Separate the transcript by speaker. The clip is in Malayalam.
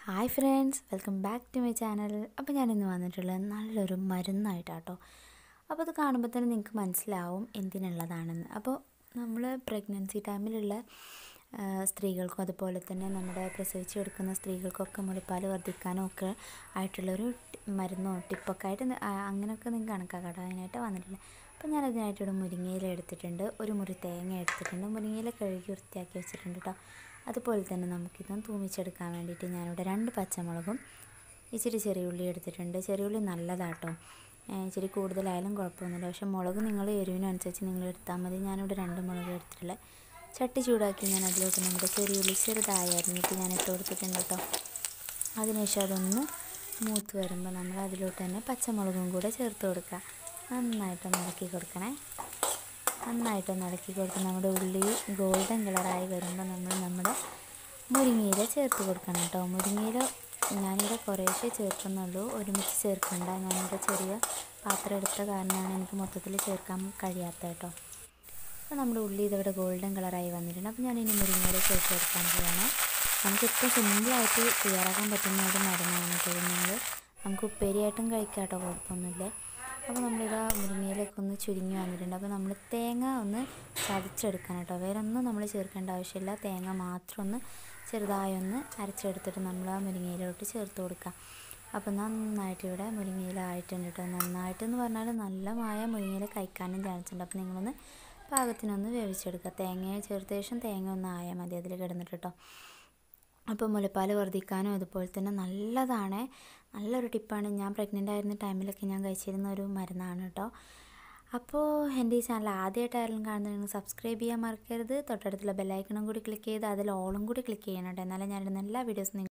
Speaker 1: hi friends welcome back to my channel അപ്പോൾ ഞാനിന്ന് വന്നിട്ടുള്ളത് നല്ലൊരു മരുന്നായിട്ടാട്ടോ അപ്പോൾ അത് കാണുമ്പോൾ തന്നെ നിങ്ങൾക്ക് മനസ്സിലാവും എന്തിനുള്ളതാണെന്ന് അപ്പോൾ നമ്മൾ പ്രഗ്നൻസി ടൈമിലുള്ള ആ, സ്ത്രീകൾക്കും അതുപോലെ തന്നെ നമ്മുടെ പ്രസവിച്ച് എടുക്കുന്ന സ്ത്രീകൾക്കൊക്കെ മുലപ്പാൽ വർദ്ധിക്കാനും ഒക്കെ ആയിട്ടുള്ളൊരു ടി- മരുന്നോ ടിപ്പൊക്കെ ആയിട്ട് നി- ആ, അങ്ങനെയൊക്കെ നിങ്ങൾക്ക് കണക്കാക്കാം അതിനായിട്ട് വന്നിട്ടുള്ളത് അപ്പോൾ ഞാൻ അതിനായിട്ട് ഇവിടെ മുരിങ്ങയില എടുത്തിട്ടുണ്ട് ഒരു മുറി തേങ്ങ എടുത്തിട്ടുണ്ട് മുരിങ്ങയില കഴുകി വൃത്തിയാക്കി വെച്ചിട്ടുണ്ട് കേട്ടോ അതുപോലെ തന്നെ നമുക്കിതും തൂമിച്ചെടുക്കാൻ വേണ്ടിയിട്ട് ഞാനിവിടെ രണ്ട് പച്ചമുളകും ഇച്ചിരി ചെറിയ ഉള്ളി എടുത്തിട്ടുണ്ട് ചെറിയ ഉള്ളി നല്ലതാട്ടോ ഏഹ് ഇച്ചിരി കൂടുതലായാലും കുഴപ്പമൊന്നുമില്ല പക്ഷേ മുളക് നിങ്ങൾ എരിവിനനുസരിച്ച് നിങ്ങൾ എടുത്താൽ മതി ഞാനിവിടെ രണ്ട് മുളക് എടുത്തിട്ടുള്ളത് ചട്ടി ചൂടാക്കി ഞാൻ അതിലോട്ട് നമ്മുടെ ചെറിയ ഉള്ളി ചെറുതായി അരിഞ്ഞിട്ട് ഞാൻ ഇട്ട് കൊടുത്തിട്ടുണ്ട് കേട്ടോ അതിനുശേഷം അതൊന്ന് മൂത്ത് വരുമ്പോൾ നമ്മൾ അതിലോട്ട് തന്നെ പച്ചമുളകും കൂടെ ചേർത്ത് കൊടുക്കുക നന്നായിട്ടൊന്ന് ഇളക്കി കൊടുക്കണേ നന്നായിട്ടൊന്ന് ഇളക്കി കൊടുത്ത് നമ്മുടെ ഉള്ളി ഗോൾഡൻ കളറായി വരുമ്പോൾ നമ്മൾ നമ്മുടെ മുരിങ്ങയില ചേർത്ത് കൊടുക്കണം കേട്ടോ മുരിങ്ങയില ഞാനിവിടെ കുറേശ്ശേ ചേർക്കുന്നുള്ളൂ ഒരുമിച്ച് ചേർക്കണ്ട ഞാനിവിടെ ചെറിയ പാത്രം എടുത്ത കാരണമാണ് എനിക്ക് മൊത്തത്തിൽ ചേർക്കാൻ കഴിയാത്ത കേട്ടോ അപ്പോൾ നമ്മുടെ ഉള്ളി ഇതിവിടെ ഗോൾഡൻ കളറായി വന്നിട്ടുണ്ട് അപ്പോൾ ഞാനിനി മുരിങ്ങയില ചേർത്ത് കൊടുക്കാൻ പോവാണ് നമുക്ക് ഏറ്റവും സിമ്പിളായിട്ട് തയ്യാറാക്കാൻ പറ്റുന്ന ഒരു മരുന്നാണ് കേട്ടോ ഇത് നിങ്ങൾ നമുക്ക് ഉപ്പേരിയായിട്ടും കഴിക്കാം കേട്ടോ കുഴപ്പമൊന്നുമില്ല അപ്പോൾ നമ്മളിത് മുരിങ്ങയിലൊക്കെ ഒന്ന് ചുരുങ്ങി വന്നിട്ടുണ്ട് അപ്പോൾ നമ്മൾ തേങ്ങ ഒന്ന് ചതച്ചെടുക്കാൻ കേട്ടോ വേറെ ഒന്നും നമ്മൾ ചേർക്കേണ്ട ആവശ്യമില്ല തേങ്ങ മാത്രം ഒന്ന് ചെറുതായി ഒന്ന് അരച്ചെടുത്തിട്ട് നമ്മൾ ആ മുരിങ്ങയിലോട്ട് ചേർത്ത് കൊടുക്കുക അപ്പോൾ നന്നായിട്ട് ഇവിടെ മുരിങ്ങയില ആയിട്ടുണ്ട് കേട്ടോ നന്നായിട്ടെന്ന് പറഞ്ഞാൽ നല്ല മായ മുരിങ്ങയില കഴിക്കാനും ചാൻസ് ഉണ്ട് അപ്പോൾ നിങ്ങളൊന്ന് പാകത്തിനൊന്ന് വേവിച്ചെടുക്കുക തേങ്ങ ചേർത്ത ശേഷം തേങ്ങ ഒന്ന് ആയാൽ മതി അതിൽ കിടന്നിട്ട് കേട്ടോ അപ്പോൾ മുലപ്പാൽ വർദ്ധിക്കാനും അതുപോലെ തന്നെ നല്ലതാണ് നല്ലൊരു ടിപ്പാണ് ഞാൻ പ്രഗ്നൻ്റ് ആയിരുന്ന ടൈമിലൊക്കെ ഞാൻ കഴിച്ചിരുന്ന ഒരു മരുന്നാണ് കേട്ടോ അപ്പോൾ എൻ്റെ ഈ ചാനൽ ആദ്യമായിട്ടായാലും കാണുന്നത് നിങ്ങൾ സബ്സ്ക്രൈബ് ചെയ്യാൻ മറക്കരുത് തൊട്ടടുത്തുള്ള ബെല്ലൈക്കണും കൂടി ക്ലിക്ക് ചെയ്ത് അതിൽ ഓളും കൂടി ക്ലിക്ക് ചെയ്യണം കേട്ടോ എന്നാലേ ഞാനിടുന്ന എല്ലാ വീഡിയോസും